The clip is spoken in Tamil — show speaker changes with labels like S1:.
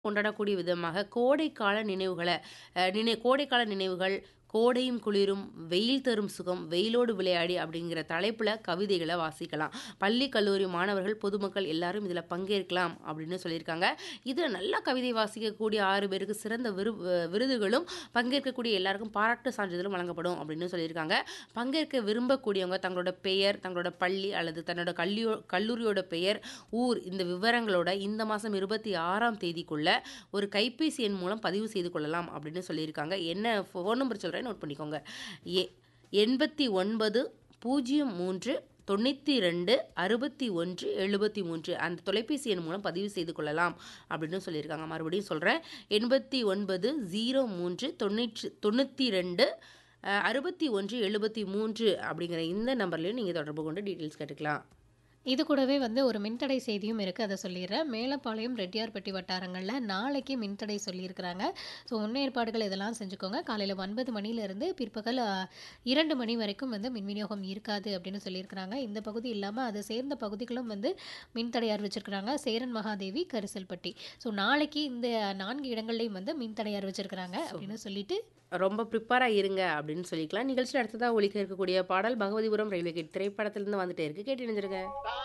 S1: கொண்டாடக்கூடிய விதமாக கோடைக்கால நினைவுகள அ நினை கோடைக்கால நினைவுகள், கோடையும் குளிரும், வெயில் தரும் சுகம், வெயிலோடு விளையாடி அப்படிங்கிற தலைப்புல கவிதைகள வாசிக்கலாம். பள்ளி, கல்லூரி மாணவர்கள், பொதுமக்கள் எல்லாரும் இதில பங்கேற்கலாம் அப்படின்னு சொல்லியிருக்காங்க. இதில நல்லா கவிதை வாசிக்கக்கூடிய 6 பேருக்கு சிறந்த விரு விருதுகளும், பங்கேற்கக்கூடிய எல்லாருக்கும் பாராட்டு சான்றிதழும் வழங்கப்படும் அப்படின்னு சொல்லியிருக்காங்க. பங்கேற்க விரும்பக்கூடியவங்க தங்களோட பெயர், தங்களோட பள்ளி அல்லது தன்னோட கல்லியோ கல்லூரியோட பெயர், ஊர் இந்த விவரங்களோட இந்த மாசம் 26ஆம் தேதிக்குள்ள ஒரு கைபேசி எண் மூலம் பதிவு செய்து கொள்ளலாம் அப்படின்னு சொல்லியிருக்காங்க. என்ன ஃபோன் நம்பர் சொல்றேன் நோட் பண்ணிக்கோங்க. எ 89 03 92 61 73 அந்த தொலைபேசி எண் மூலம் பதிவு செய்து கொள்ளலாம் அப்படின்னு சொல்லியிருக்காங்க. மறுபடியும் சொல்றேன். 89 03 90 92 அ 61 73 அப்படிங்கிற இந்த நம்பர்லயும் நீங்க தொடர்பு கொண்டு டீட்டெயில்ஸ் கேட்டுக்கலாம்.
S2: இது கூடவே வந்து ஒரு மின்தடை செய்தியும் இருக்கு. அத சொல்லிர்றேன். மேலப்பாளையம், ரெட்டியார்பட்டி வட்டாரங்கள்ல நாளைக்கு மின்தடை சொல்லியிருக்கிறாங்க. ஸோ முன்னேற்பாடுகள் இதெல்லாம் செஞ்சுக்கோங்க. காலையில 9 மணிலேருந்து பிற்பகல் அ 2 மணி வரைக்கும் வந்து மின் விநியோகம் இருக்காது அப்படின்னு சொல்லியிருக்கிறாங்க. இந்த பகுதி இல்லாம அத சேர்ந்த பகுதிகளும் வந்து மின்தடை அறிவிச்சிருக்கிறாங்க. சேரன் மகாதேவி, கரிசல்பட்டி. ஸோ நாளைக்கு இந்த 4 இடங்கள்லயும் வந்து மின்தடை அறிவிச்சிருக்கிறாங்க
S1: ஸோ
S2: அப்படின்னு சொல்லிட்டு
S1: ரொம்ப ப்ரிப்பேரா இருங்க அப்படின்னு சொல்லிக்கலாம். நிகழ்ச்சியில அடுத்ததா ஒலிக்க இருக்கக்கூடிய பாடல் பகவதிபுரம் ரயில்வே கேட் திரைப்படத்திலிருந்து வந்துட்டே இருக்கு. கேட்டு இணைஞ்சிருங்க.